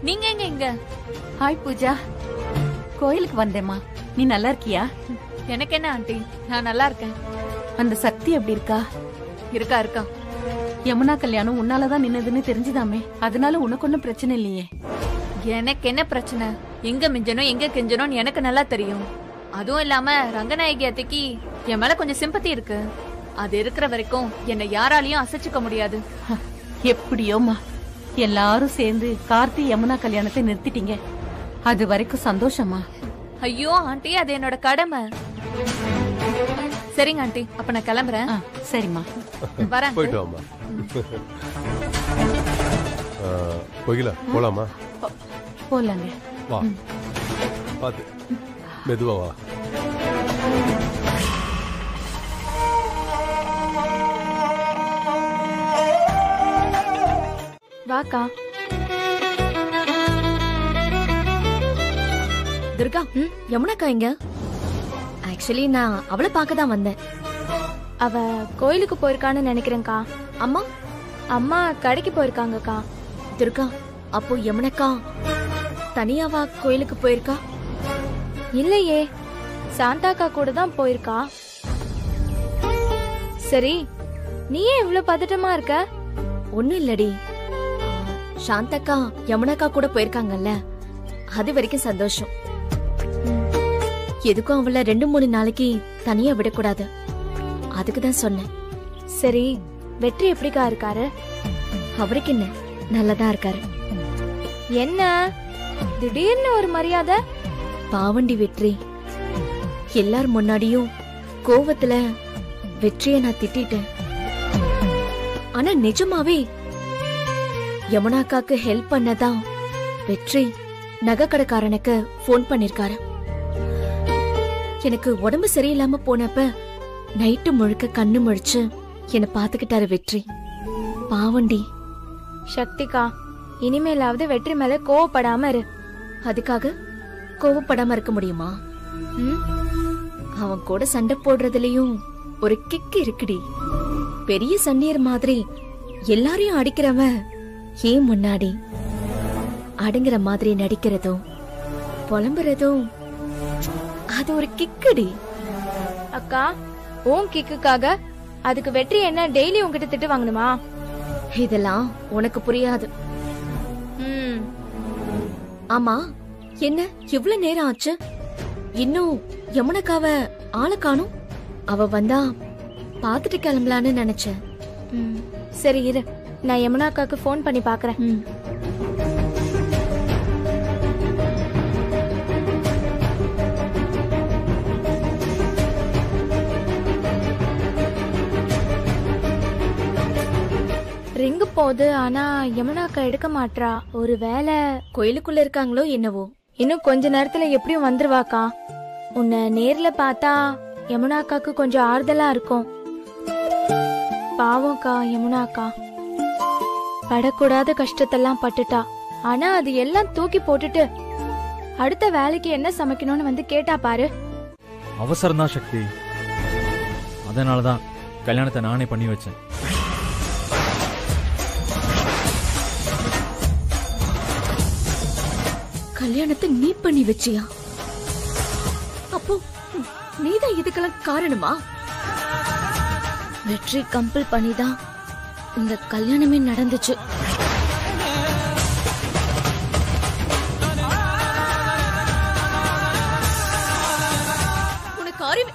நீங்க எங்க இங்க ஹாய் பூஜா கோயிலுக்கு வந்தேம்மா நீ நல்லா இருக்கியா எனக்கு என்ன ஆண்டி நான் நல்லா இருக்கேன் அந்த சக்தி எப்படி இருக்கா இருக்கா இருக்கா யமுனா கல்யாணம் உன்னாலதான் நின்னதுன்னு தெரிஞ்சுதாமே அதனால உனக்கு ஒண்ணும் பிரச்சனை இல்லையே எனக்கு என்ன பிரச்சனை எங்க மிஞ்சணும் எங்க கெஞ்சணும்னு எனக்கு நல்லா தெரியும் அதுவும் இல்லாம ரங்கநாயகி அத்தைக்கு என் மேல கொஞ்சம் சிம்பத்தி இருக்கு அது இருக்கிற வரைக்கும் என்னை யாராலையும் அசைச்சுக்க முடியாது ஹ, எப்படியோம்மா எல்லாரும் சேர்ந்து கார்த்தி யமுனா கல்யாணத்தை நிறுத்திட்டீங்க அது வரைக்கும் சந்தோஷமா ஐயோ ஆண்டி அது என்னோட கடமை சரிங்க ஆண்டி அப்ப நான் கிளம்புறேன் ஆ, சரிம்மா வரேன் uncle. போயிட்டு வாமா கோகிலா போலாமா போலாங்க வா பாத்து மெதுவா வா வாக்கா துர்கா யமுனாக்கா எங்க ஆக்சுவலி நான் அவளை பார்க்க தான் வந்தேன் அவ கோயிலுக்கு போயிருக்கான்னு நினைக்கிறேன்க்கா அம்மா அம்மா கடைக்கு போயிருக்காங்கக்கா துர்கா அப்போ யமுனக்கா தனியாவா கோயிலுக்கு போயிருக்கா இல்லையே சாந்தாக்கா கூட தான் போயிருக்கா சரி நீ ஏன் இவ்ளோ பதட்டமா இருக்க ஒண்ணும் இல்லடி ஆ, சாந்தக்கா யமுனாக்கா கூட போயிருக்காங்கல்ல அது வரைக்கும் சந்தோஷம் எதுக்கும் அவளை ரெண்டு மூணு நாளைக்கு தனியா விடக்கூடாது அதுக்கு தான் சொன்னேன் சரி வெற்றி எப்படிக்கா இருக்காரு அவருக்கு என்ன நல்லதா இருக்காரு என்ன திடீர்னு ஒரு மரியாதை பாவண்டி வெற்றி எல்லார் முன்னாடியும் கோவத்துல வெற்றிய நான் திட்டிட்டேன் ஆனா நிஜமாவே யமுனாக்காக்கு ஹெல்ப் பண்ணதான் வெற்றி நகை கடைக்காரனுக்கு ஃபோன் பண்ணிருக்காரு எனக்கு உடம்பு சரியில்லாம போனப்ப நைட்டு முழுக்க கண்ணு முழிச்சு என்னை பாத்துக்கிட்டாரு வெற்றி பாவண்டி சக்திக்கா இனிமேலாவது வெற்றி மேல கோவப்படாம இரு அதுக்காக கோவப்படாம இருக்க முடியுமா ம்? அவன் கூட சண்டை போடுறதுலயும் ஒரு கிக் இருக்குடி பெரிய சண்டையர் மாதிரி எல்லாரையும் அடிக்கிறவன் ஏன் முன்னாடி அடங்குற மாதிரி நடிக்கிறதும் புலம்புறதும் அது ஒரு கிக்குடி அக்கா உன் கிக்குக்காக அதுக்கு வெற்றி என்ன டெய்லி உன்கிட்ட திட்டு வாங்கணுமா இதெல்லாம் உனக்கு புரியாது ம் ஆமா என்ன இவ்வளவு நேரம் ஆச்சு இன்னும் யமுனக்காவ ஆளை காணும் அவ வந்தா பாத்துட்டு கிளம்பலான்னு நினைச்சேன் ம். சரி இரு நான் யமுனா அக்காக்கு ஃபோன் பண்ணி பாக்குறேன் ம். ரிங்கு போகுது ஆனா யமுனா அக்கா எடுக்க மாட்றா ஒரு வேலை கோயிலுக்குள்ள இருக்காங்களோ என்னவோ இன்னும் கொஞ்ச நேரத்துல எப்படியும் வந்துருவாக்கா உன்னை நேர்ல பார்த்தா யமுனா அக்காக்கு கொஞ்சம் ஆறுதலா இருக்கும் பாவம்க்கா யமுனா அக்கா படக்கூடாத கஷ்டத்தெல்லாம் பட்டுட்டா ஆனா அது எல்லாம் தூக்கி போட்டுட்டு அடுத்த வேலைக்கு என்ன சமைக்கணும்னு வந்து கேட்டா பாரு அவசரம்தான் சக்தி அதனால தான் கல்யாணத்தை நானே பண்ணி வச்சேன் கல்யாணத்தை நீ பண்ணி வச்சியா அப்போ நீதான் இதுக்கெல்லாம் காரணமா வெற்றி கம்பல் பண்ணிதான் இந்த கல்யாணமே நடந்துச்சு உனக்கு அறிவு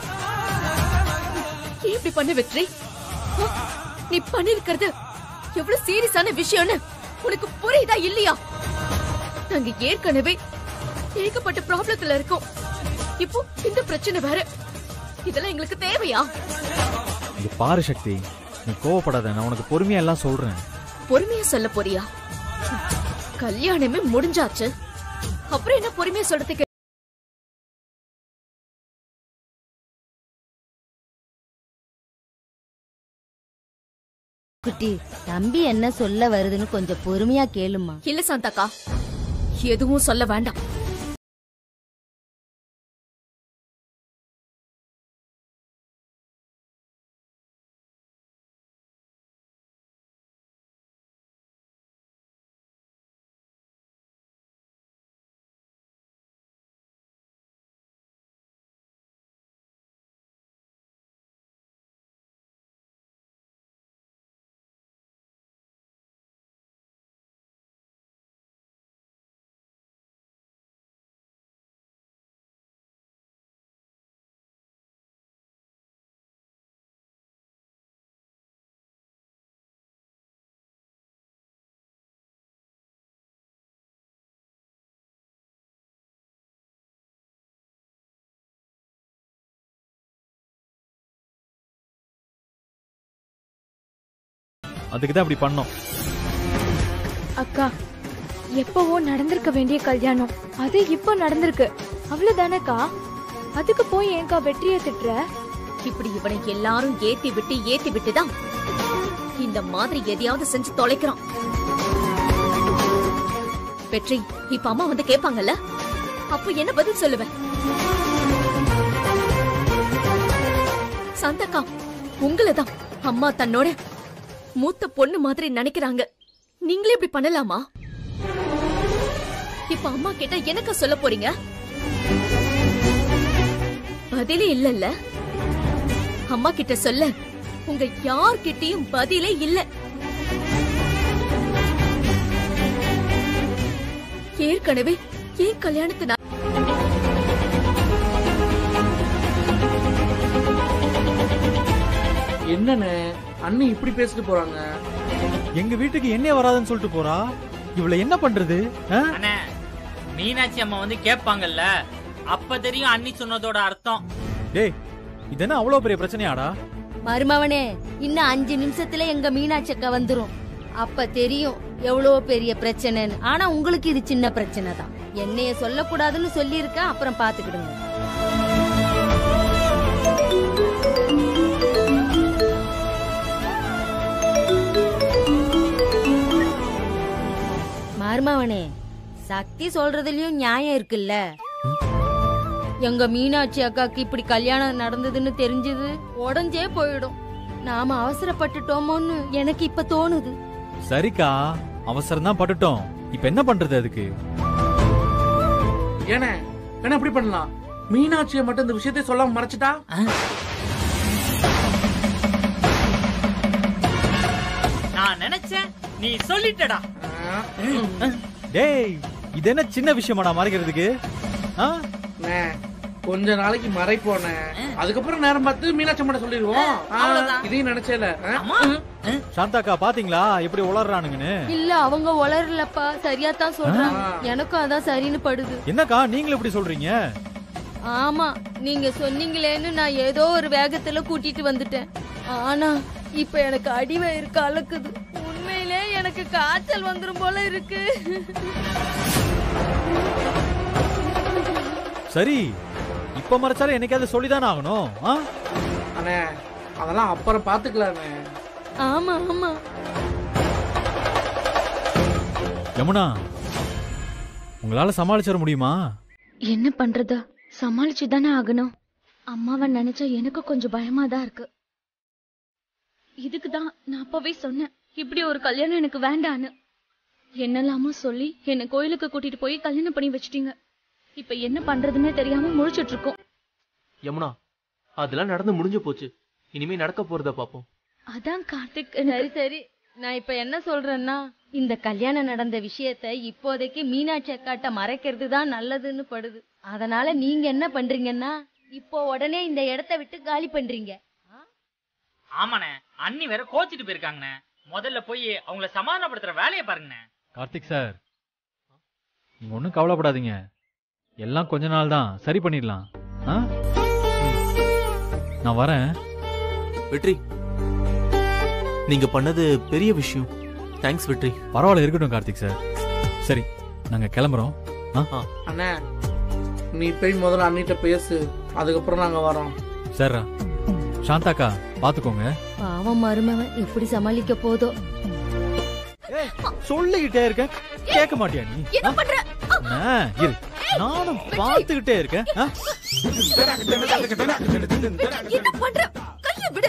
ஏன் இப்படி பண்ண வெற்றி ஆ, நீ பண்ணிருக்கிறது எவ்வளவு சீரியஸான விஷயம்னு உனக்கு புரியுதா இல்லையா நாங்க ஏற்கனவே ஏகப்பட்ட ப்ராப்ளத்துல இருக்கோம் இப்போ இந்த பிரச்சனை வேற இதெல்லாம் எங்களுக்கு தேவையா இங்க பாரு சக்தி நீ கோவப்படாத நான் உனக்கு பொறுமையா எல்லாம் சொல்றேன் பொறுமையா சொல்ல போறியா கல்யாணமே முடிஞ்சாச்சு அப்புறம் என்ன பொறுமையா சொல்றதுக்கு குட்டி தம்பி என்ன சொல்ல வருதுன்னு கொஞ்சம் பொறுமையா கேளுமா இல்ல சாந்தாக்கா எதுவும் சொல்ல வேண்டாம் அதுக்கு தான் இப்படி பண்ணோம் அக்கா எப்பவோ நடந்திருக்க வேண்டிய கல்யாணம் அது இப்போ நடந்திருக்கு அவ்வளவுதானக்கா அதுக்கு போய் ஏன்க்கா வெற்றியை திட்டுற இப்படி இவனை எல்லாரும் ஏத்தி விட்டு ஏத்தி விட்டுதான் இந்த மாதிரி எதையாவது செஞ்சு தொலைக்கிறான் வெற்றி இப்ப அம்மா வந்து கேட்பாங்கல்ல அப்ப என்ன பதில் சொல்லுவேன் சந்தக்கா உங்களதான் அம்மா தன்னோட மூத்த பொண்ணு மாதிரி நினைக்கிறாங்க நீங்களே இப்படி பண்ணலாமா இப்ப அம்மா கேட்டா எனக்கா சொல்ல போறீங்க பதிலே இல்லல்ல அம்மா கிட்ட சொல்ல உங்க யார்கிட்டயும் பதிலே இல்ல ஏற்கனவே ஏன் கல்யாணத்தை நான் என்னண்ணே அண்ணி இப்படி பேசிட்டு போறாங்க எங்க வீட்டுக்கு என்ன வராதுன்னு சொல்லிட்டு போறா இவள என்ன பண்றது ஆ? அண்ணே மீனாட்சி அம்மா வந்து கேட்பாங்கல்ல அப்ப தெரியும் அண்ணி சொன்னதோட அர்த்தம் டேய் இது என்ன அவ்வளவு பெரிய பிரச்சனையாடா மருமவனே இன்னும் அஞ்சு நிமிஷத்துல எங்க மீனாட்சி அக்கா வந்துரும் அப்ப தெரியும் எவ்வளவு பெரிய பிரச்சனைன்னு ஆனா உங்களுக்கு இது சின்ன பிரச்சனை தான் என்னைய சொல்லக்கூடாதுன்னு சொல்லியிருக்கேன் அப்புறம் பாத்துக்கிடுங்க மருமவனே சக்தி சொல்றதுலயும் நியாயம் இருக்குல்ல எங்க மீனாட்சி அக்காக்கு இப்படி கல்யாணம் நடந்ததுன்னு தெரிஞ்சது உடஞ்சே போயிடும் நாம அவசரப்பட்டுட்டோமோன்னு எனக்கு இப்ப தோணுது சரிக்கா அவசரம் தான் பட்டுட்டோம் இப்ப என்ன பண்றது அதுக்கு ஏண்ணே என்ன இப்படி பண்ணலாம் மீனாட்சியை மட்டும் இந்த விஷயத்தை சொல்லாம மறைச்சிட்டா நான் நினைச்சேன் நீ சொல்லிட்டடா ஆ, ம். டேய் இது என்ன சின்ன விஷயமாடா மறைக்கிறதுக்கு ஆ? அண்ணே, கொஞ்ச நாளைக்கு மறைப்போனே அதுக்கப்புறம் நேரம் பார்த்து மீனாட்சி மட்டும் சொல்லிடுவோம் ஆ, அவ்வளவுதான். இதையும் நினைச்சேல ஆ? அம்மா. ம். சாந்தாக்கா பாத்தீங்களா எப்படி உளறானுங்கன்னு இல்ல அவங்க வளரலப்பா சரியா தான் சொல்றாங்க ஆ. எனக்கும் அதான் சரின்னு படுது என்னக்கா நீங்களும் இப்படி சொல்றீங்க ஆமா நீங்க சொன்னீங்களேன்னு நான் ஏதோ ஒரு வேகத்துல கூட்டிட்டு வந்துட்டேன் ஆனா இப்ப எனக்கு அடிவயிறு கலக்குது உண்மையிலே எனக்கு காய்ச்சல் வந்துரும் போல இருக்கு சரி இப்ப மறைச்சாலும் என்னைக்காவது சொல்லிதானே ஆகணும் ஆ? அண்ணே அதெல்லாம் அப்புறம் பாத்துக்கலாண்ணே ஆமா ஆமா யமுனா உங்களால சமாளிச்சிட முடியுமா என்ன பண்றது சமாளிச்சு தானே ஆகணும் அம்மாவை நினைச்சா எனக்கு கொஞ்சம் பயமா தான் இருக்கு இதுக்கு தான் நான் அப்பவே சொன்னேன் இப்படி ஒரு கல்யாணம் எனக்கு வேண்டான்னு என்னெல்லாமோ சொல்லி என்ன கோயிலுக்கு கூட்டிட்டு போய் கல்யாணம் பண்ணி வச்சிட்டீங்க இப்ப என்ன பண்றதுன்னே தெரியாம முழிச்சிட்டு இருக்கோம் யமுனா அதெல்லாம் நடந்து முடிஞ்சு போச்சு இனிமே நடக்க போறத பாப்போம் அதான் கார்த்திக் சரி சரி நான் இப்ப என்ன சொல்றேன்னா இந்த கல்யாணம் நடந்த விஷயத்த இப்போதைக்கு மீனாட்சி அக்காட்ட மறைக்கிறது தான் நல்லதுன்னு படுது அதனால நீங்க என்ன பண்றீங்கன்னா இப்போ உடனே இந்த இடத்த விட்டு காலி பண்றீங்க ஆமாண்ணே அண்ணி வேற கோச்சிட்டு போயிருக்காங்கண்ணே முதல்ல போய் அவங்கள சமாதானப்படுத்துற வேலையை பாருங்கண்ணே கார்த்திக் சார் நீங்க ஒன்றும் கவலைப்படாதீங்க எல்லாம் கொஞ்ச நாள் தான் சரி பண்ணிடலாம் ஆ? ம். நான் வரேன் வெற்றி நீங்க பண்ணது பெரிய விஷயம் தேங்க்ஸ் வெற்றி பரவாயில்ல இருக்கட்டும் கார்த்திக் சார் சரி நாங்க கிளம்புறோம் ஆ அண்ணே நீ போய் முதல்ல அண்ணிட்ட பேசு அதுக்கப்புறம் நாங்க வரோம் சரிடா சாந்தாக்கா பாத்துக்கோங்க பாவம் மருமவன் எப்படி சமாளிக்க போதோ சொல்லிக்கிட்டே இருக்கேன் கேட்க மாட்டியா நீ என்ன பண்ற ஆ, இரு நானும் பார்த்துக்கிட்டே இருக்கேன் ஆ? என்ன பண்ற கைய விடு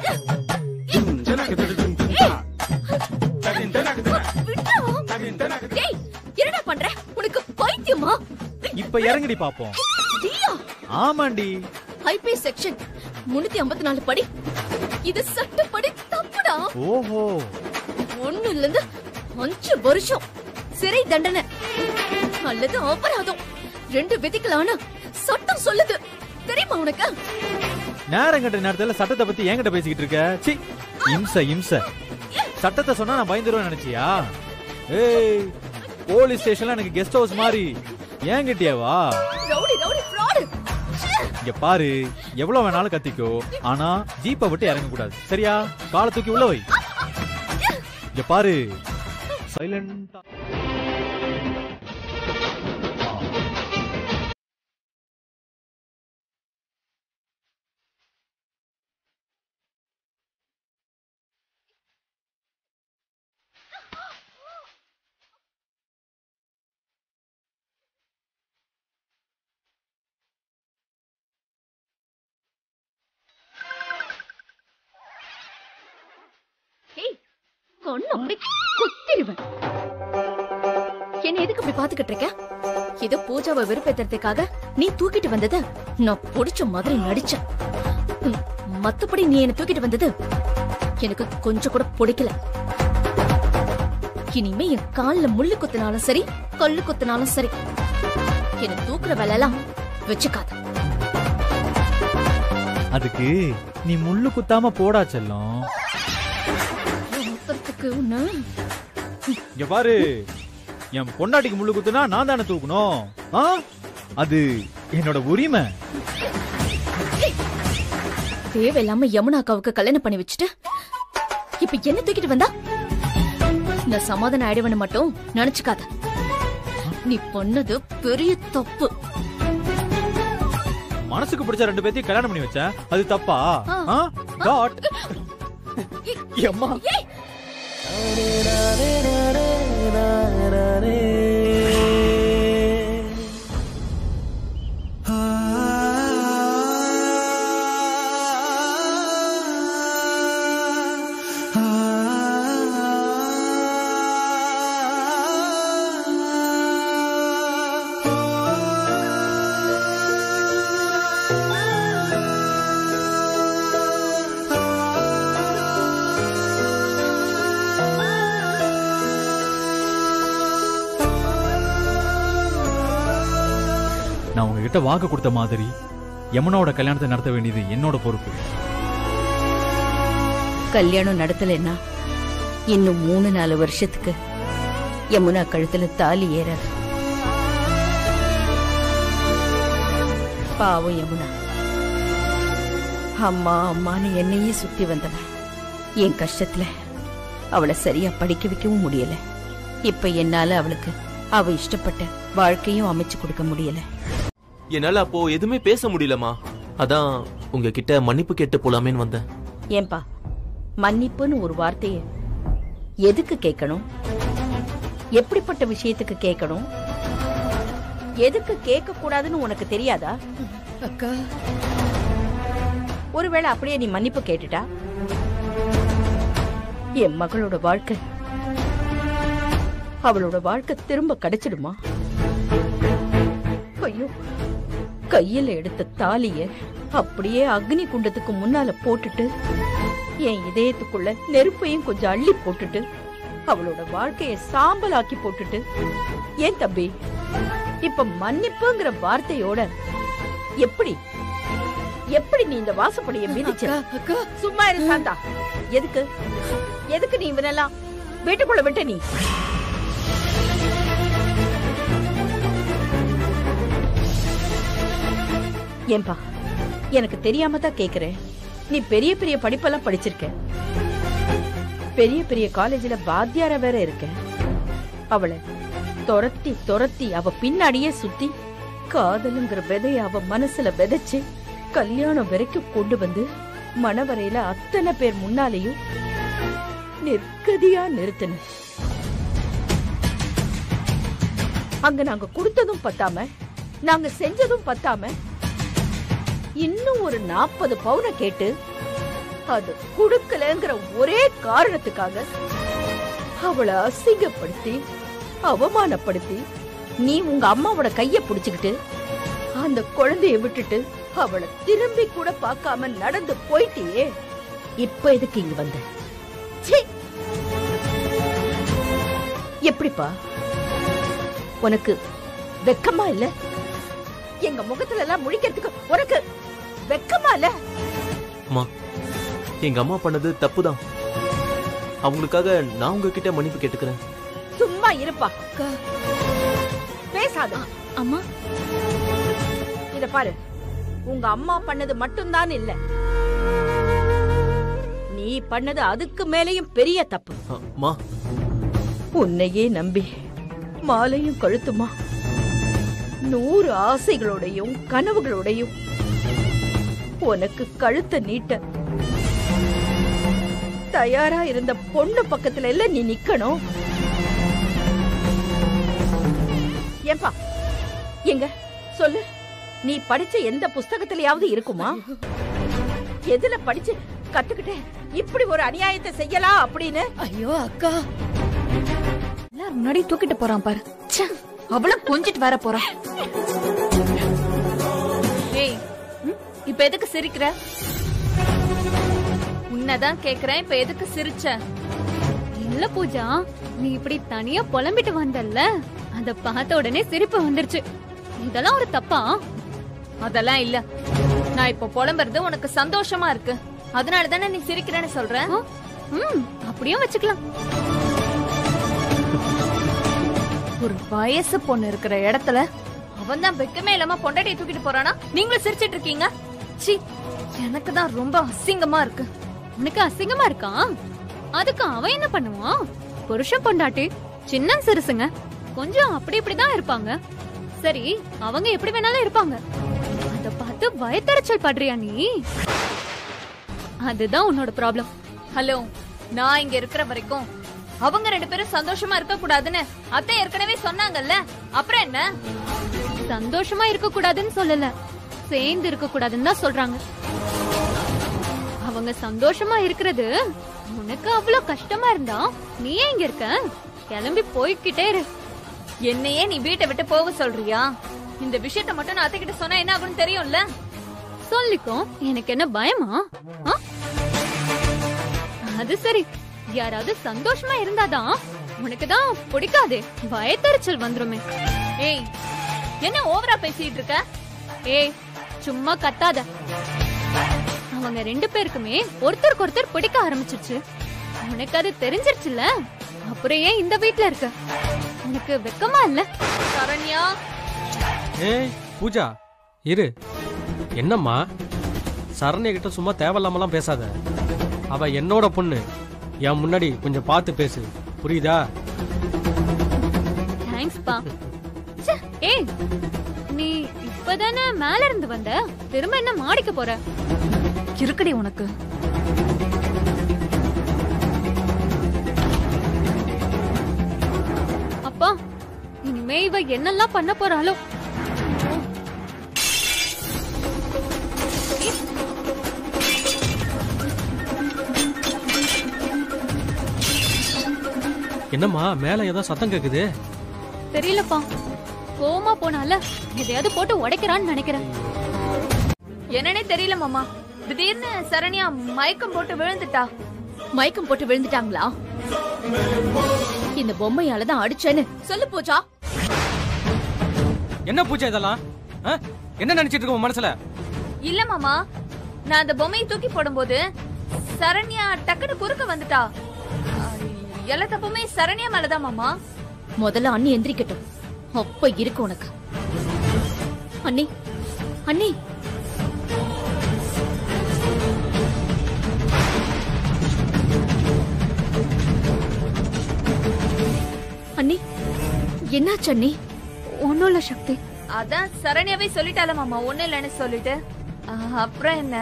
விட்றா. டேய், என்னடா பண்ற உனக்கு பைத்தியமா இப்ப இறங்கடி பாப்போம் நீயா ஆமாண்டி ஐபி செக்ஷன் முன்னூத்தி ஐம்பத்தி நாலு படி இது சட்டப்படி தப்புடா ஓஹோ ஒண்ணுல இருந்து அஞ்சு வருஷம் சிறை தண்டனை அல்லது அபராதம் ரெண்டு விதிக்கலான சட்டம் சொல்லுது தெரியுமா உனக்கு நேரம் கட்ட நேரத்துல சட்டத்தை பத்தி என்கிட்ட பேசிக்கிட்டு இருக்க சி இம்ச இம்ச சட்டத்தை சொன்னா நான் பயந்துருவேன் நினைச்சியா ஏய் போலீஸ் ஸ்டேஷன்ல எனக்கு கெஸ்ட் ஹவுஸ் மாதிரி ஏங்கிட்டியா வா ரவுடி ரவுடி ஃப்ராடு இங்க பாரு எவ்வளவு வேணாலும் கத்திக்கோ ஆனா ஜீப்பை விட்டு இறங்க கூடாது சரியா காலை தூக்கி உள்ள வை இங்க பாரு சைலண்டா ஏய் கொன்னு அப்படி குத்திடுவேன் என்ன எதுக்கு அப்படி பாத்துக்கிட்டு இருக்க ஏதோ பூஜாவை வெறுப்பேத்துறதுக்காக நீ தூக்கிட்டு வந்தத நான் புடிச்ச மாதிரி நடிச்சேன் ம், மத்தபடி நீ என்ன தூக்கிட்டு வந்தது எனக்கு கொஞ்சம் கூட பிடிக்கல இனிமே என் கால்ல முள்ளு குத்தினாலும் சரி கல்லு குத்தினாலும் சரி என்ன தூக்குற வேலையெல்லாம் வச்சுக்காத அதுக்கு நீ முள்ளு குத்தாம போடா செல்லம் முத்தத்துக்கு உன்ன இங்க பாரு என் பொண்டாட்டிக்கு முள்ளு குத்துனா நான் தானே தூக்கணும் ஆ? அது என்னோட உரிமை தேவையில்லாம யமுனா அக்காவுக்கு கல்யாணம் பண்ணி வச்சுட்டு இப்ப என்ன தூக்கிட்டு வந்தா நான் சமாதானம் ஆயிடுவேன்னு மட்டும் நினைச்சுக்காத நீ பண்ணது பெரிய தப்பு மனசுக்கு பிடிச்ச ரெண்டு பேத்தையும் கல்யாணம் பண்ணி வச்ச அது தப்பா ஆ. காட் அம்மா நான் உங்ககிட்ட வாக்கு கொடுத்த மாதிரி யமுனாவோட கல்யாணத்தை நடத்த வேண்டியது என்னோட பொறுப்பு கல்யாணம் நடத்தலைன்னா இன்னும் மூணு நாலு வருஷத்துக்கு யமுனா கழுத்துல தாலி ஏறாது பாவம் யமுனா அம்மா அம்மான்னு என்னையே சுத்தி வந்தவன் என் கஷ்டத்துல அவளை சரியா படிக்க வைக்கவும் முடியல இப்ப என்னால அவளுக்கு அவ இஷ்டப்பட்ட வாழ்க்கையும் அமைச்சு கொடுக்க முடியல என்னால அப்போ எதுவுமே பேச முடியலமா அதான் உங்ககிட்ட மன்னிப்பு கேட்டு போலாமேன்னு வந்தேன் ஏன்பா மன்னிப்புன்னு ஒரு வார்த்தைய எதுக்கு கேட்கணும் எப்படிப்பட்ட விஷயத்துக்கு கேட்கணும் எதுக்கு கேட்க கூடாதுன்னு உனக்கு தெரியாதா அக்கா ஒருவேளை அப்படியே நீ மன்னிப்பு கேட்டுட்டா என் மகளோட வாழ்க்கை அவளோட வாழ்க்கை திரும்ப கிடைச்சிடுமா ஐயோ கையில எடுத்த தாலிய அப்படியே அக்னி குண்டத்துக்கு முன்னால போட்டுட்டு என் இதயத்துக்குள்ள நெருப்பையும் கொஞ்சம் அள்ளி போட்டுட்டு அவளோட வாழ்க்கைய சாம்பலாக்கி போட்டுட்டு ஏன் தம்பி இப்ப மன்னிப்புங்கிற வார்த்தையோட எப்படி எப்படி நீ இந்த வாசப்படிய மிதிச்ச அக்கா சும்மா இரு சாந்தா எதுக்கு எதுக்கு நீ இவனெல்லாம் வீட்டுக்குள்ள விட்ட நீ ஏன்பா எனக்கு தெரியாம தான் கேக்குறேன் நீ பெரிய பெரிய படிப்பெல்லாம் படிச்சிருக்க பெரிய பெரிய காலேஜ்ல வாத்தியாரா வேற இருக்க அவளை துரத்தி துரத்தி அவ பின்னாடியே சுத்தி காதலுங்கிற விதைய அவ மனசுல விதைச்சு கல்யாணம் வரைக்கும் கொண்டு வந்து மணவரையில அத்தனை பேர் முன்னாலேயும் நிற்கதியா நிறுத்தின அங்க நாங்க கொடுத்ததும் பத்தாம நாங்க செஞ்சதும் பத்தாம இன்னும் ஒரு நாற்பது பவுனை கேட்டு அது கொடுக்கலங்கிற ஒரே காரணத்துக்காக அவளை அசிங்கப்படுத்தி அவமானப்படுத்தி நீ உங்க அம்மாவோட கைய புடிச்சுக்கிட்டு அந்த குழந்தைய விட்டுட்டு அவளை திரும்பி கூட பார்க்காம நடந்து போயிட்டியே இப்ப எதுக்கு இங்க வந்த ச்சீ! எப்படிப்பா உனக்கு வெக்கமா இல்ல எங்க முகத்துல எல்லாம் முழிக்கிறதுக்கு உனக்கு வெக்கமா இல்ல அம்மா எங்க அம்மா பண்ணது தப்புதான் அவங்களுக்காக நான் உங்ககிட்ட மன்னிப்பு கேட்டுக்கிறேன் சும்மா இருப்பா பேசாத அம்மா இத பாரு உங்க அம்மா பண்ணது மட்டும்தான் இல்ல நீ நீ பண்ணது அதுக்கு மேலேயும் பெரிய தப்பு அம்மா உன்னையே நம்பி மாலையும் கழுத்துமா நூறு ஆசைகளோடையும் கனவுகளோடையும் உனக்கு கழுத்தை நீட்ட தயாரா இருந்த பொண்ணு பக்கத்துல எல்லாம் நீ நிக்கணும் ஏன்பா எங்க சொல்லு நீ படிச்ச எந்த புஸ்தகத்திலயாவது இருக்குமா எதுல படிச்சு கத்துக்கிட்டே இப்படி ஒரு அநியாயத்தை செய்யலாம் அப்படின்னு ஐயோ அக்கா எல்லாரும் முன்னாடி தூக்கிட்டு போறான் பாரு ச்சே, அவளும் கொஞ்சிட்டு வர போறான் ஏய் ம், இப்ப எதுக்கு சிரிக்கிற உன்னதான் கேக்குறேன் இப்ப எதுக்கு சிரிச்ச இல்ல பூஜா நீ இப்படி தனியா புலம்பிட்டு வந்தல்ல அத பார்த்த உடனே சிரிப்பு வந்துருச்சு இதெல்லாம் ஒரு தப்பா அதெல்லாம் இல்ல நான் இப்ப புலம்புறது உனக்கு சந்தோஷமா இருக்கு அதனால தானே நீ சிரிக்கிறேன்னு சொல்ற ம் அப்படியும் வச்சுக்கலாம் ஒரு வயசு பொண்ணு இருக்கிற இடத்துல அவன் தான் வெக்கமே இல்லாம பொண்டாட்டியை தூக்கிட்டு போறானா நீங்களும் சிரிச்சிட்டு இருக்கீங்க சி எனக்கு தான் ரொம்ப அசிங்கமா இருக்கு உனக்கு அசிங்கமா இருக்கா அதுக்கு அவன் என்ன பண்ணுவான் புருஷன் பொண்டாட்டி சின்ன சிறுசுங்க கொஞ்சம் அப்படி இப்படிதான் இருப்பாங்க சரி அவங்க எப்படி வேணாலும் இருப்பாங்க அத பார்த்து வயத்தறிச்சல் படுறியா நீ அதுதான் உன்னோட ப்ராப்ளம் ஹலோ நான் இங்க இருக்கிற வரைக்கும் அவங்க ரெண்டு பேரும் சந்தோஷமா இருக்க கூடாதுன்னு அத்தை ஏற்கனவே சொன்னாங்கல்ல அப்புறம் என்ன சந்தோஷமா இருக்க கூடாதுன்னு சொல்லல சேர்ந்து இருக்க கூடாதுன்னு தான் சொல்றாங்க அவங்க சந்தோஷமா இருக்கிறது உனக்கு அவ்வளவு கஷ்டமா இருந்தா நீ ஏன் இங்க இருக்க கிளம்பி போய்கிட்டே இரு என்னையே நீ வீட்டை விட்டு போக சொல்றியா இந்த விஷயத்த மட்டும் நான் அத்தை கிட்ட சொன்னா என்ன ஆகும்னு தெரியும்ல சொல்லிக்கோ எனக்கு என்ன பயமா ஆ? அது சரி யாராவது சந்தோஷமா இருந்தாதான் உனக்கு தான் பிடிக்காதே வயத்தறிச்சல் வந்துருமே ஏய் என்ன ஓவரா பேசிட்டு இருக்க ஏய் சும்மா கத்தாத அவங்க ரெண்டு பேருக்குமே ஒருத்தருக்கு ஒருத்தர் பிடிக்க ஆரம்பிச்சிருச்சு உனக்கு அது தெரிஞ்சிருச்சுல அப்புறம் ஏன் இந்த வீட்ல இருக்க உனக்கு வெக்கமா இல்ல சரண்யா ஏய் பூஜா இரு என்னம்மா சரண்யா கிட்ட சும்மா தேவையில்லாமலாம் பேசாத அவ என்னோட பொண்ணு என் முன்னாடி கொஞ்சம் பார்த்து பேசு புரியுதா தேங்க்ஸ் பா ச்சே, ஏய் நீ இப்பதானே மேல இருந்து வந்த திரும்ப என்ன மாடிக்க போற இருக்குடி உனக்கு அப்பா இனிமே இவ என்னெல்லாம் பண்ண போறாளோ என்னம்மா மேல ஏதோ சத்தம் கேக்குது தெரியலப்பா கோமா போனால எதையாவது போட்டு உடைக்கிறான்னு நினைக்கிறேன் என்னன்னே தெரியல மாமா திடீர்னு சரண்யா மயக்கம் போட்டு விழுந்துட்டா மயக்கம் போட்டு விழுந்துட்டாங்களா இந்த பொம்மையால தான் அடிச்சேன்னு சொல்லு பூஜா என்ன பூஜா இதெல்லாம் ஆ? என்ன நினைச்சிட்டு இருக்க உன் மனசுல இல்ல மாமா நான் அந்த பொம்மையை தூக்கி போடும்போது சரண்யா டக்குனு குறுக்க வந்துட்டா அஹ், எல்லா தப்புமே சரண்யா மேலதான் மாமா முதல்ல அண்ணி எந்திரிக்கட்டும் அப்ப இருக்கு உனக்கு அண்ணி அண்ணி அண்ணி என்னாச்சு அண்ணி ஒன்னும் இல்ல சக்தி அதான் சரண்யாவே சொல்லிட்டால மாமா ஒண்ணு இல்லைன்னு சொல்லிட்டு அஹ், அப்புறம் என்ன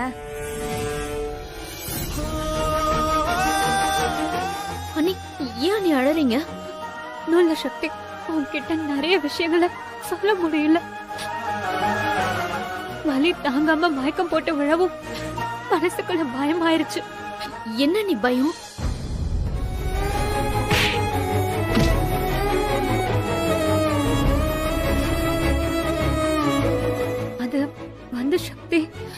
அண்ணி ஏன் அண்ணி அழறீங்க ஒன்னும் இல்ல சக்தி உன்கிட்ட நிறைய விஷயங்களை சொல்ல முடியல வலி தாங்காம மயக்கம் போட்டு விழவும் மனசுக்குள்ள பயமாயிருச்சு என்ன நீ பயம் அது வந்து சக்தி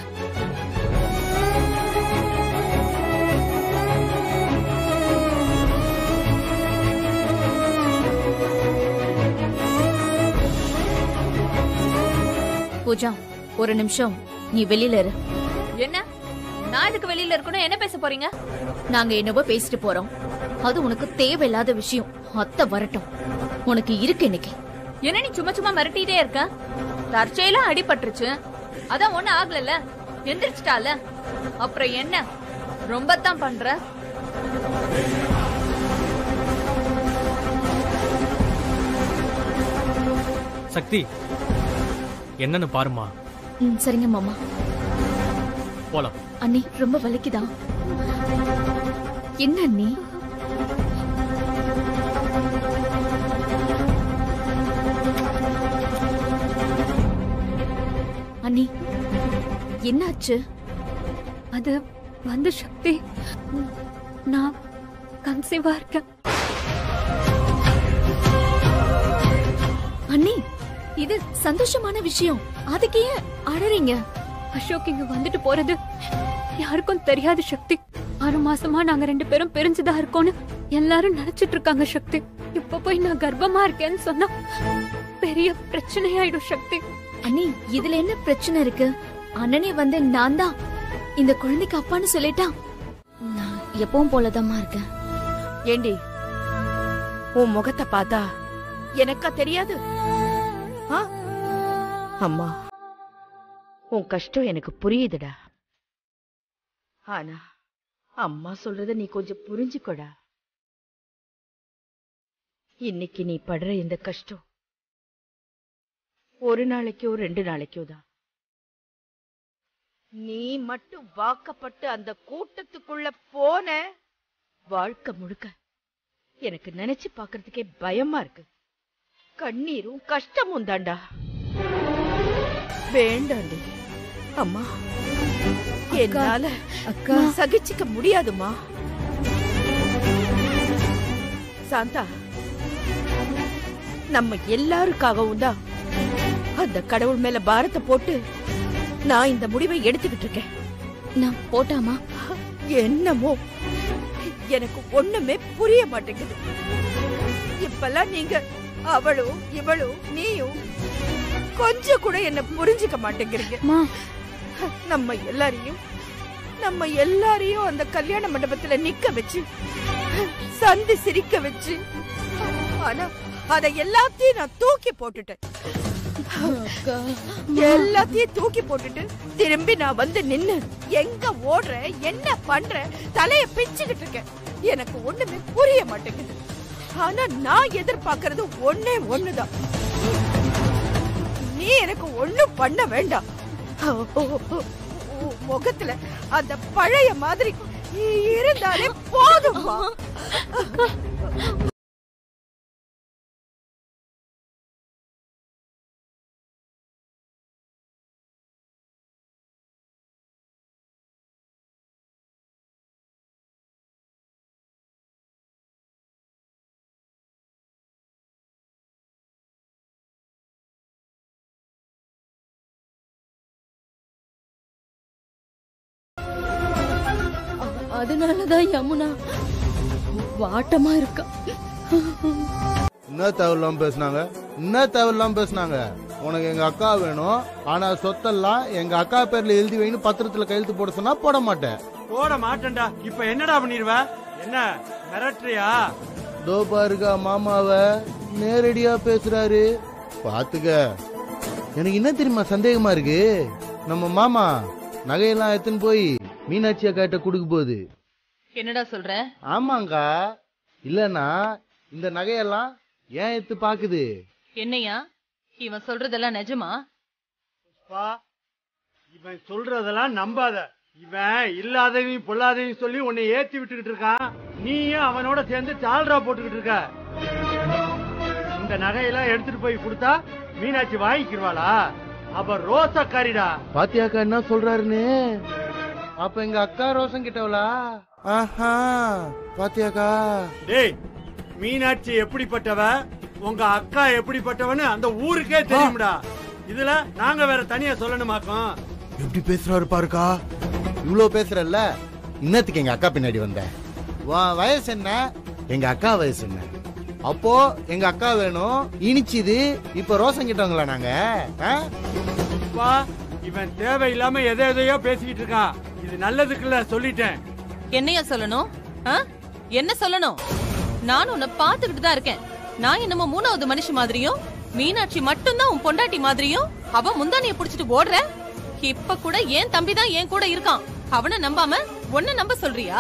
பூஜா ஒரு நிமிஷம் நீ வெளியில இரு என்ன நான் இதுக்கு வெளியில இருக்கணும் என்ன பேச போறீங்க நாங்க என்னவோ பேசிட்டு போறோம் அது உனக்கு தேவையில்லாத விஷயம் அத்தை வரட்டும் உனக்கு இருக்கு இன்னைக்கு என்ன நீ சும்மா சும்மா மிரட்டிட்டே இருக்க தற்செயலா அடிபட்டுருச்சு அதான் ஒண்ணு ஆகலல்ல எந்திரிச்சிட்டால அப்புறம் என்ன ரொம்ப தான் பண்ற சக்தி என்னன்னு பாருமா ம், சரிங்க மாமா போலாம் அண்ணி ரொம்ப வலிக்குதா என்ன அண்ணி அண்ணி என்னாச்சு அது வந்து சக்தி ம், நான் கன்சீவா இருக்கேன் அண்ணி இது சந்தோஷமான விஷயம் அதுக்கு ஏன் அழறீங்க அசோக் இங்க வந்துட்டு போறது யாருக்கும் தெரியாது சக்தி ஆறு மாசமா நாங்க ரெண்டு பேரும் பிரிஞ்சுதான் இருக்கோம்னு எல்லாரும் நினைச்சிட்டு இருக்காங்க சக்தி இப்ப போய் நான் கர்ப்பமா இருக்கேன்னு சொன்னா பெரிய பிரச்சனையாயிடும் சக்தி அண்ணி இதுல என்ன பிரச்சனை இருக்கு அண்ணனே வந்து நான் தான் இந்த குழந்தைக்கு அப்பான்னு சொல்லிட்டா நான் எப்பவும் போலதாம்மா இருக்கேன் ஏண்டி உன் முகத்தை பார்த்தா எனக்கா தெரியாது ஆ? அம்மா உன் கஷ்டம் எனக்கு புரியுதுடா ஆனா அம்மா சொல்றத நீ கொஞ்சம் புரிஞ்சுக்கோடா இன்னைக்கு நீ படுற இந்த கஷ்டம் ஒரு நாளைக்கோ ரெண்டு நாளைக்கோ தான் நீ மட்டும் வாக்கப்பட்டு அந்த கூட்டத்துக்குள்ள போன வாழ்க்கை முழுக்க எனக்கு நினைச்சு பார்க்கிறதுக்கே பயமா இருக்கு கண்ணீரும் கஷ்டமும் தாண்டா வேண்டாண்டி அம்மா என்னால அக்கா. சகிச்சுக்க முடியாதுமா சாந்தா நம்ம எல்லாருக்காகவும் தான் அந்த கடவுள் மேல பாரத்தை போட்டு நான் இந்த முடிவை எடுத்துக்கிட்டு இருக்கேன் நான் போட்டாமா என்னமோ எனக்கு ஒண்ணுமே புரிய மாட்டேங்குது இப்பெல்லாம் நீங்க அவளும் இவளும் நீயும் கொஞ்சம் கூட என்ன புரிஞ்சுக்க மாட்டேங்கிறீங்க நம்ம எல்லாரையும் நம்ம எல்லாரையும் அந்த கல்யாண மண்டபத்துல நிக்க வச்சு சந்தி சிரிக்க வச்சு ஆனா அத எல்லாத்தையும் நான் தூக்கி போட்டுட்டேன் எல்லாத்தையும் தூக்கி போட்டுட்டு திரும்பி நான் வந்து நின்னு எங்க ஓடுறேன் என்ன பண்றேன் தலைய பிச்சுக்கிட்டு இருக்கேன் எனக்கு ஒண்ணுமே புரிய மாட்டேங்குது ஆனா நான் எதிர்பார்க்கறது ஒண்ணே ஒண்ணுதான் நீ எனக்கு ஒண்ணும் பண்ண வேண்டாம் உன் முகத்துல அந்த பழைய மாதிரி இருந்தாலே போதும்மா அதனாலதான் யமுனா வாட்டமா இருக்கா என்ன தேவையில்லாம பேசுனாங்க என்ன தேவையில்லாம பேசுனாங்க உனக்கு எங்க அக்கா வேணும் ஆனா சொத்தெல்லாம் எங்க அக்கா பேர்ல எழுதி வைன்னு பத்திரத்துல கையெழுத்து போட சொன்னா போட மாட்டேன் போட மாட்டேன்டா இப்ப என்னடா பண்ணிருவ என்ன மிரட்டுறியா தோ பாருங்க மாமாவ நேரடியா பேசுறாரு பாத்துக்க எனக்கு என்ன தெரியுமா சந்தேகமா இருக்கு நம்ம மாமா நகையெல்லாம் எடுத்துன்னு போய் மீனாட்சி அக்காட்ட கொடுக்க போகுது என்னடா சொல்ற ஆமாங்கா இல்லனா இந்த நகையெல்லாம் ஏன் எடுத்து பாக்குது என்னையா இவன் சொல்றதெல்லாம் நிஜமா பா இவன் சொல்றதெல்லாம் நம்பாத இவன் இல்லாதவையும் பொல்லாதவையும் சொல்லி உன்னை ஏத்தி விட்டுக்கிட்டு இருக்கான் நீயும் அவனோட சேர்ந்து சால்ரா போட்டுக்கிட்டு இருக்க இந்த நகையெல்லாம் எடுத்துட்டு போய் கொடுத்தா மீனாட்சி வாங்கிக்கிருவாளா அவ ரோசக்காரிடா பாத்தியாக்கா என்ன சொல்றாருன்னு அப்ப எங்க அக்கா ரோசம் கிட்டவளா ஆஹா பாத்தியாக்கா டேய் மீனாட்சி எப்படிப்பட்டவ உங்க அக்கா எப்படிப்பட்டவன்னு அந்த ஊருக்கே தெரியும்டா இதுல நாங்க வேற தனியா சொல்லணுமாக்கும் எப்படி பேசுறாரு பாருக்கா இவ்ளோ பேசுறல்ல இன்னத்துக்கு எங்க அக்கா பின்னாடி வந்த உன் வயசு என்ன எங்க அக்கா வயசு என்ன அப்போ எங்க அக்கா வேணும் இனிச்சுது இப்ப ரோசம் கிட்டவங்களா நாங்க ஆ? பா இவன் தேவையில்லாம எதை எதையோ பேசிக்கிட்டு இருக்கான் இது நல்லதுக்குல்ல சொல்லிட்டேன் என்னையா சொல்லணும் ஆ? என்ன சொல்லணும் நான் உன்னை பாத்துக்கிட்டு தான் இருக்கேன் நான் என்னமோ மூணாவது மனுஷி மாதிரியும் மீனாட்சி மட்டும்தான் உன் பொண்டாட்டி மாதிரியும் அவ முந்தானிய புடிச்சிட்டு ஓடுற இப்ப கூட என் தம்பி தான் என் கூட இருக்கான் அவனை நம்பாம ஒன்ன நம்ப சொல்றியா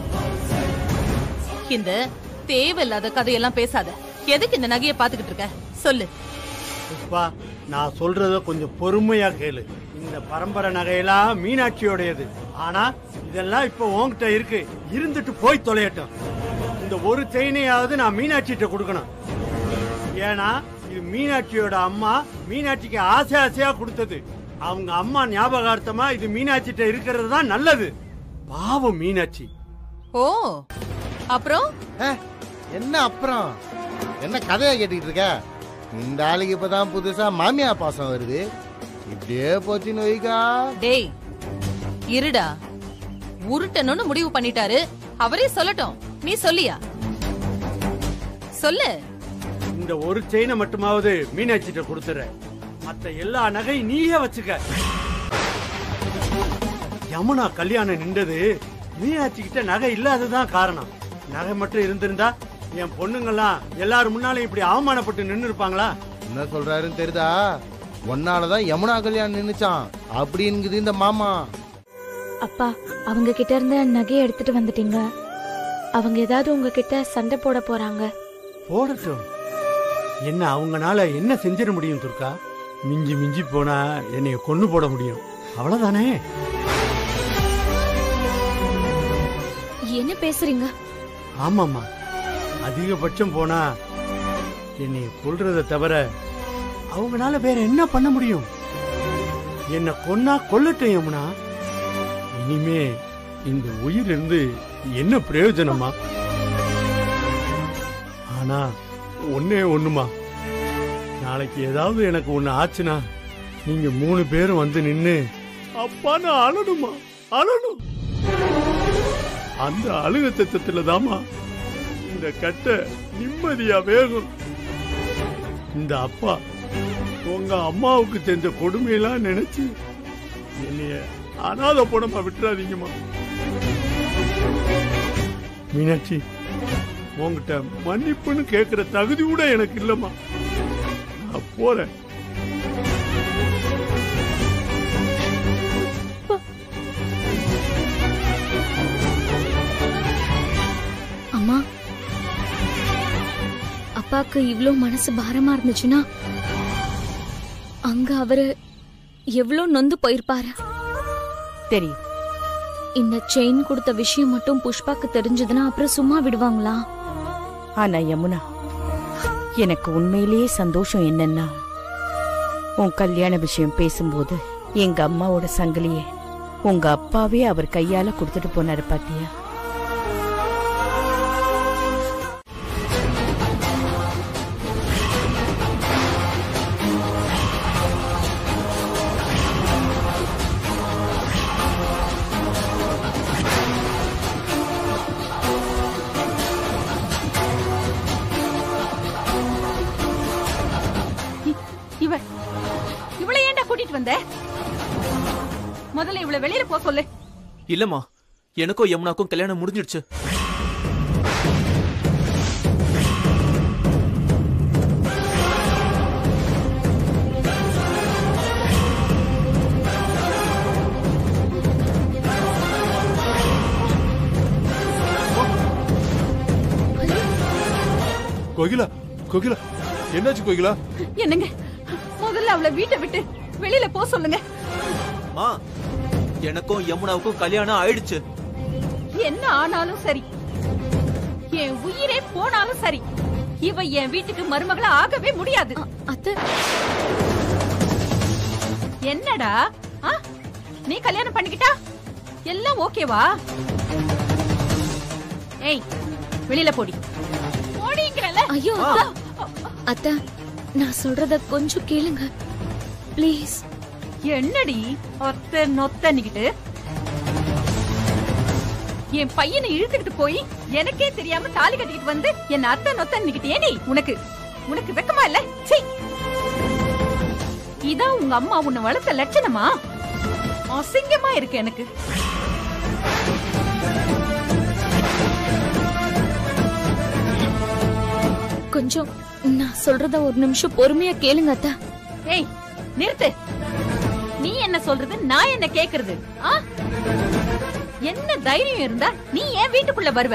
இந்த தேவையில்லாத கதையெல்லாம் பேசாத எதுக்கு இந்த நகையை பாத்துக்கிட்டு இருக்க சொல்லு புஷ்பா நான் சொல்றத கொஞ்சம் பொறுமையா கேளு இந்த பரம்பரை நகையெல்லாம் மீனாட்சியோடையது ஆனா இதெல்லாம் இப்ப உன்கிட்ட இருக்கு இருந்துட்டு போய் தொலையட்டும் இந்த ஒரு செயினையாவது நான் மீனாட்சிகிட்ட கொடுக்கணும் ஏன்னா இது மீனாட்சியோட அம்மா மீனாட்சிக்கு ஆசை ஆசையா கொடுத்தது அவங்க அம்மா ஞாபகார்த்தமா இது மீனாட்சிகிட்ட இருக்கிறது தான் நல்லது பாவம் மீனாட்சி ஓ அப்புறம் என்ன அப்புறம் என்ன கதையா கேட்டுக்கிட்டு இருக்க இந்த ஆளுக்கு இப்பதான் புதுசா மாமியா பாசம் வருது இப்படியே போச்சுன்னு வைக்கா டேய் இருடா உருட்டணும்னு முடிவு பண்ணிட்டாரு அவரே சொல்லட்டும் நீ சொல்லியா சொல்லு இந்த ஒரு செயினை மட்டுமாவது மீனாட்சிகிட்ட கொடுத்துற மத்த எல்லா நகையும் நீயே வச்சுக்க யமுனா கல்யாணம் நின்றது மீனாட்சி கிட்ட நகை இல்லாததான் காரணம் நகை மட்டும் இருந்திருந்தா என் பொண்ணுங்கெல்லாம் எல்லாரும் முன்னாலும் இப்படி அவமானப்பட்டு நின்னு இருப்பாங்களா என்ன சொல்றாருன்னு தெரியுதா ஒன்னாலதான் யமுனா கல்யாணம் நின்னுச்சான் அப்படிங்குது இந்த மாமா அப்பா அவங்க கிட்ட இருந்த நகையை எடுத்துட்டு வந்துட்டீங்க அவங்க ஏதாவது உங்ககிட்ட சண்டை போட போறாங்க போடட்டும் என்ன அவங்கனால என்ன செஞ்சிட முடியும் துர்கா மிஞ்சி மிஞ்சி போனா என்னைய கொன்னு போட முடியும் அவ்வளவுதானே என்ன பேசுறீங்க ஆமாம்மா அதிகபட்சம் போனா என்னை கொல்றதை தவிர அவங்களால வேற என்ன பண்ண முடியும் என்ன கொன்னா கொல்லட்டும் யமுனா இனிமே இந்த உயிர் இருந்து என்ன பிரயோஜனமா ஆனா ஒன்னே ஒண்ணுமா நாளைக்கு ஏதாவது எனக்கு ஒண்ணு ஆச்சுன்னா நீங்க மூணு பேரும் வந்து நின்னு அப்பான்னு அழணுமா அழணும் அந்த அழுக சத்தத்துல தாமா இந்த கட்டை நிம்மதியா வேகும் இந்த அப்பா உங்க அம்மாவுக்கு செஞ்ச கொடுமையெல்லாம் நினைச்சு என்னைய அனாத பணமா விட்டுறாதீங்கம்மா மீனாட்சி உங்ககிட்ட மன்னிப்புன்னு கேட்கிற தகுதி கூட எனக்கு இல்லம்மா நான் போறேன் அம்மா அப்பாக்கு இவ்ளோ மனசு பாரமா இருந்துச்சுன்னா அங்க அவரு எவ்ளோ நொந்து போயிருப்பாரு தெரியும் இந்த செயின் கொடுத்த விஷயம் மட்டும் புஷ்பாக்கு தெரிஞ்சதுன்னா அப்புறம் சும்மா விடுவாங்களா ஆனா யமுனா எனக்கு உண்மையிலேயே சந்தோஷம் என்னன்னா உன் கல்யாண விஷயம் பேசும்போது எங்க அம்மாவோட சங்கிலிய உங்க அப்பாவே அவர் கையால கொடுத்துட்டு போனாரு பாத்தியா இவ இவளை ஏன்டா கூட்டிட்டு வந்த முதல்ல இவளை வெளியில போ சொல்லு இல்லம்மா எனக்கும் யமுனாக்கும் கல்யாணம் முடிஞ்சிடுச்சு கோகிலா கோகிலா என்னாச்சு கோகிலா என்னங்க முதல்ல அவளை வீட்டை விட்டு வெளியில போ சொல்லுங்க மா எனக்கும் யமுனாவுக்கும் கல்யாணம் ஆயிடுச்சு என்ன ஆனாலும் சரி என் உயிரே போனாலும் சரி இவ என் வீட்டுக்கு மருமகளா ஆகவே முடியாது அத்தை என்னடா ஆ? நீ கல்யாணம் பண்ணிக்கிட்டா எல்லாம் ஓகேவா ஏய் வெளியில போடி போடிங்கறல ஐயோ அத்தா அத்தா நான் சொல்றத கொஞ்சம் கேளுங்க ப்ளீஸ் என்னடி ஒத்த நொத்தன்னிக்கிட்டு என் பையனை இழுத்துக்கிட்டு போய் எனக்கே தெரியாம தாலி கட்டிக்கிட்டு வந்து என்ன அத்தை நொத்தன்னிக்கிட்டே நீ உனக்கு உனக்கு வெக்கமா இல்ல சீ இதான் உங்க அம்மா உன்னை வளர்த்த லட்சணமா அசிங்கமா இருக்கு எனக்கு கொஞ்சம் நான் சொல்றத ஒரு நிமிஷம் பொறுமையா கேளுங்க அத்தா ஏய் நிறுத்து நீ என்ன சொல்றது நான் என்ன கேக்குறது ஆ? என்ன தைரியம் இருந்தா நீ ஏன் வீட்டுக்குள்ள வருவ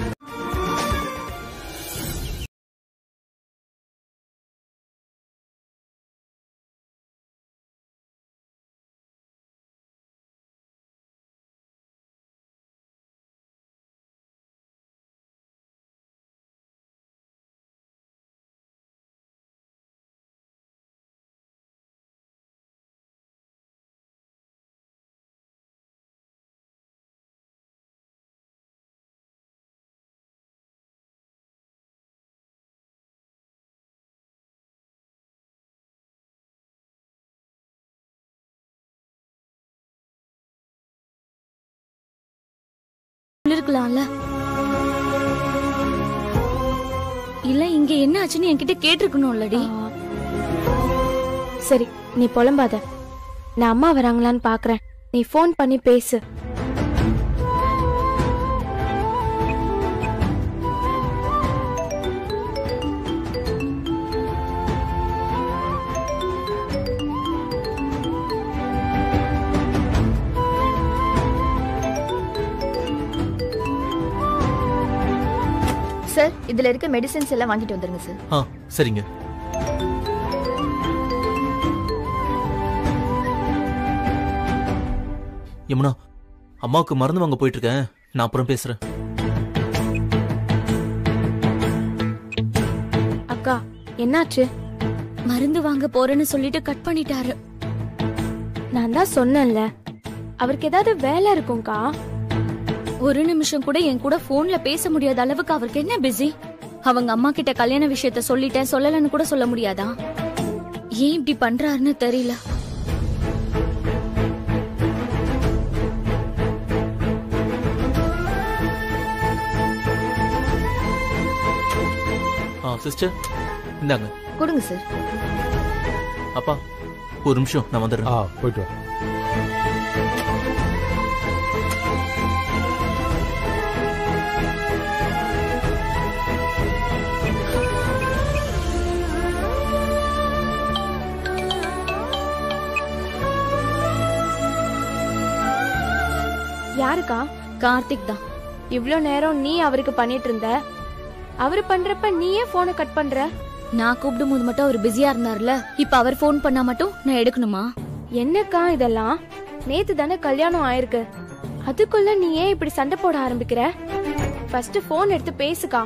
இருக்கலாம்ல இல்ல இங்க என்ன ஆச்சுன்னு என்கிட்ட கேட்டிருக்கணும்லடி சரி நீ புலம்பாத நான் அம்மா வராங்களான்னு பாக்குறேன் நீ ஃபோன் பண்ணி பேசு சார் இதுல இருக்க மெடிசின்ஸ் எல்லாம் வாங்கிட்டு வந்துருங்க சார் ஆ சரிங்க யமுனா அம்மாவுக்கு மருந்து வாங்க போயிட்டு இருக்கேன் நான் அப்புறம் பேசுறேன் அக்கா என்னாச்சு மருந்து வாங்க போறேன்னு சொல்லிட்டு கட் பண்ணிட்டாரு நான் தான் சொன்னேன்ல அவருக்கு ஏதாவது வேலை இருக்கும்க்கா ஒரு நிமிஷம் கூட என் கூட போன்ல பேச முடியாத அளவுக்கு அவருக்கு என்ன பிஸி அவங்க அம்மா கிட்ட கல்யாண விஷயத்த சொல்லிட்டேன் சொல்லலன்னு கூட சொல்ல முடியாதா ஏன் இப்படி பண்றாருன்னு தெரியல ஆ சிஸ்டர் இந்தாங்க கொடுங்க சார் அப்பா ஒரு நிமிஷம் நான் வந்துடுறேன் ஆ போயிட்டு வா யாருக்கா கார்த்திக் தான் இவ்ளோ நேரம் நீ அவருக்கு பண்ணிட்டு இருந்த அவரு பண்றப்ப நீயே போனை கட் பண்ற நான் கூப்பிடும் போது மட்டும் அவர் பிஸியா இருந்தார்ல இப்ப அவர் ஃபோன் பண்ணா மட்டும் நான் எடுக்கணுமா என்னக்கா இதெல்லாம் நேத்து தானே கல்யாணம் ஆயிருக்கு அதுக்குள்ள நீ ஏன் இப்படி சண்டை போட ஆரம்பிக்கிற ஃபர்ஸ்ட் போன் எடுத்து பேசுக்கா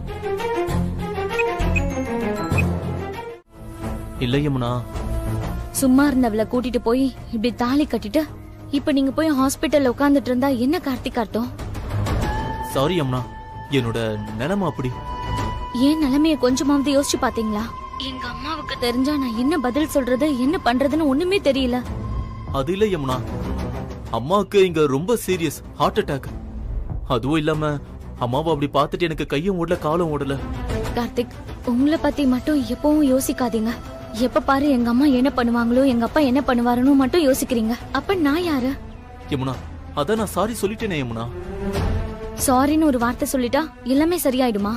இல்லை யமுனா சும்மா இருந்தவள கூட்டிட்டு போய் இப்படி தாலி கட்டிட்டு இப்ப நீங்க போய் ஹாஸ்பிட்டல்ல உட்கார்ந்துட்டு இருந்தா என்ன கார்த்திக் அர்த்தம் சாரி யமுனா என்னோட நிலைமை அப்படி ஏன் நிலைமைய கொஞ்சமாவது யோசிச்சு பாத்தீங்களா எங்க அம்மாவுக்கு தெரிஞ்சா நான் என்ன பதில் சொல்றது என்ன பண்றதுன்னு ஒண்ணுமே தெரியல அது இல்ல யமுனா அம்மாவுக்கு இங்க ரொம்ப சீரியஸ் ஹார்ட் அட்டாக் அதுவும் இல்லாம அம்மாவை அப்படி பார்த்துட்டு எனக்கு கையும் ஓடல காலும் ஓடல கார்த்திக் உங்களை பத்தி மட்டும் எப்பவும் யோசிக்காதீங்க எப்ப பாரு எங்க அம்மா என்ன பண்ணுவாங்களோ எங்க அப்பா என்ன பண்ணுவாருன்னு மட்டும் யோசிக்கிறீங்க அப்ப நான் யாரு யமுனா அதான் நான் சாரி சொல்லிட்டேனே யமுனா சாரின்னு ஒரு வார்த்தை சொல்லிட்டா எல்லாமே சரியாயிடுமா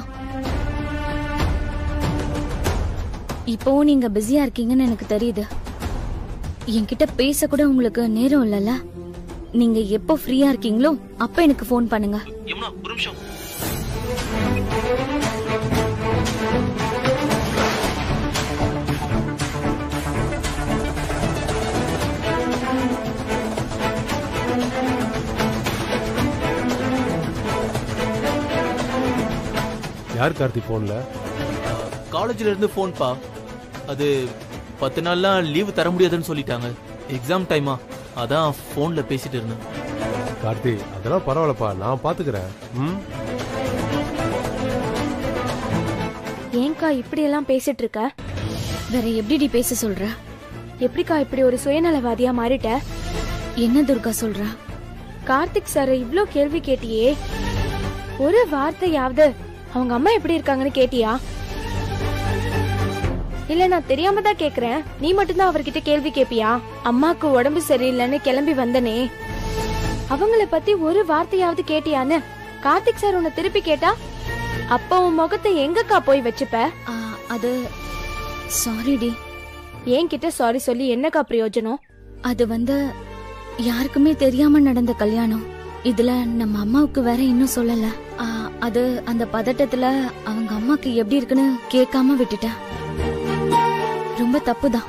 இப்போவும் நீங்க பிஸியா இருக்கீங்கன்னு எனக்கு தெரியுது என்கிட்ட பேச கூட உங்களுக்கு நேரம் இல்லைல்ல நீங்க எப்போ ஃப்ரீயா இருக்கீங்களோ அப்ப எனக்கு ஃபோன் பண்ணுங்க யமுனா ஒரு நிமிஷம் யார் கார்த்தி போன்ல காலேஜ்ல இருந்து போன் பா அது பத்து நாள்லாம் லீவு தர முடியாதுன்னு சொல்லிட்டாங்க எக்ஸாம் டைமா அதான் போன்ல பேசிட்டு இருந்தேன் கார்த்தி அதெல்லாம் பரவாயில்லப்பா நான் பாத்துக்கிறேன் ம் ஏன்க்கா இப்படி எல்லாம் பேசிட்டு இருக்க வேற எப்படிடி பேச சொல்ற எப்படிக்கா இப்படி ஒரு சுயநலவாதியா மாறிட்ட என்ன துர்கா சொல்ற கார்த்திக் சார் இவ்ளோ கேள்வி கேட்டியே ஒரு வார்த்தையாவது அவங்க அம்மா எப்படி இருக்காங்கன்னு கேட்டியா இல்ல நான் தெரியாம தான் கேக்குறேன் நீ மட்டும்தான் அவர்கிட்ட கேள்வி கேப்பியா அம்மாக்கு உடம்பு சரியில்லைன்னு கிளம்பி வந்தனே அவங்கள பத்தி ஒரு வார்த்தையாவது கேட்டியான்னு கார்த்திக் சார் உன்னை திருப்பி கேட்டா அப்ப உன் முகத்தை எங்கக்கா போய் வச்சுப்ப ஆ, அது சாரிடி என்கிட்ட சாரி சொல்லி என்னக்கா பிரயோஜனம் அது வந்து யாருக்குமே தெரியாம நடந்த கல்யாணம் இதுல நம்ம அம்மாவுக்கு வேற இன்னும் சொல்லல ஆ, அது அந்த பதட்டத்துல அவங்க அம்மாக்கு எப்படி இருக்குன்னு கேட்காம விட்டுட்டேன் ரொம்ப தப்புதான்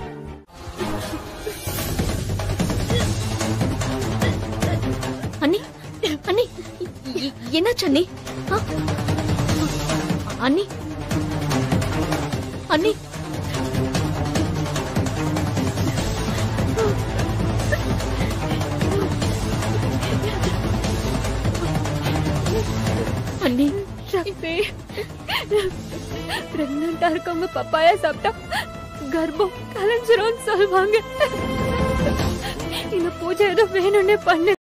அண்ணி அண்ணி எ- என்னாச்சு அண்ணி ஆ? அண்ணி அண்ணி அண்ணி சக்தி பிரெக்னண்டா இருக்கவங்க பப்பாயா சாப்பிட்டா கர்ப்பம் கலைஞ்சிரும்னு சொல்லுவாங்க இந்த பூஜை ஏதோ வேணும்னே பண்ணு